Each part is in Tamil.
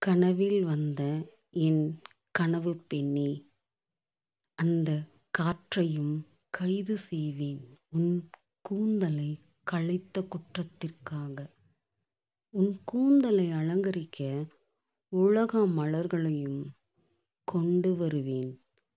கனவில் வந்த என் கனவுப் பெண்ணே அந்தக் காற்றையும் கைது செய்வேன் உன் கூந்தலைக் கலைத்த குற்றத்திற்காக. உன் கூந்தலை அலங்கரிக்க உலக மலர்களையும் கொண்டு வருவேன்.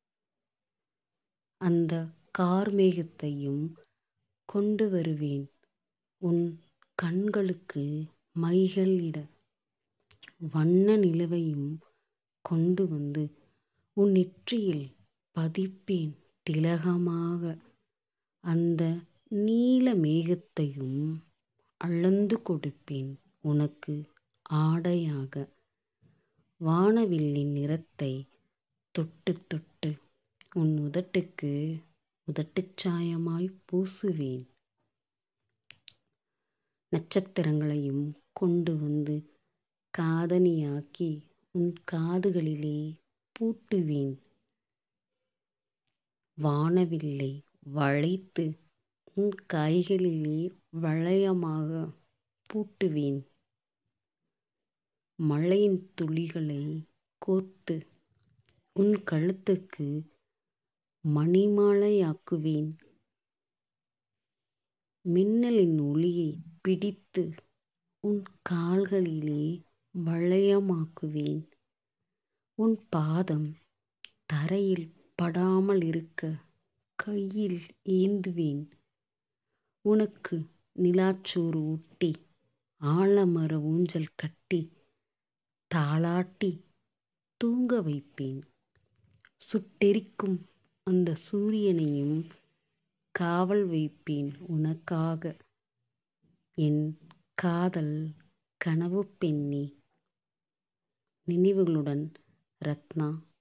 அந்தக் கார்மேகத்தையும் கொண்டு வருவேன் உன் கண்களுக்கு மைகள் இட. வண்ண நிலவையும் கொண்டு வந்து உன் நெற்றியில் பதிப்பேன் திலகமாக. அந்த நீல மேகத்தையும் அளந்து கொடுப்பேன் உனக்கு ஆடையாக. வானவில்லின் நிறத்தைத் தொட்டுத் தொட்டு உன் உதட்டுக்கு உதட்டுச் சாயமாய்ப் பூசுவேன். நட்சத்திரங்களையும் கொண்டு வந்து காதணியாக்கி உன் காதுகளிலே பூட்டுவேன். வானவில்லை வளைத்து உன் கைகளிலே வளையமாகப் பூட்டுவேன். மழையின் துளிகளைக் கோர்த்து உன் கழுத்துக்கு மணிமாலையாக்குவேன். மின்னலின் ஒளியைப் பிடித்து உன் கால்களிலே வளையமாக்குவேன். உன் பாதம் தரையில் படாமல் இருக்கக் கையில் ஏந்துவேன். உனக்கு நிலாச்சோறு ஊட்டி ஆலமர ஊஞ்சல் கட்டித் தாலாட்டித் தூங்க வைப்பேன். சுட்டெரிக்கும் அந்தச் சூரியனையும் காவல் வைப்பேன் உனக்காக. என் காதல் கனவுப் பெண்ணே. நினைவுகளுடன் ரத்னா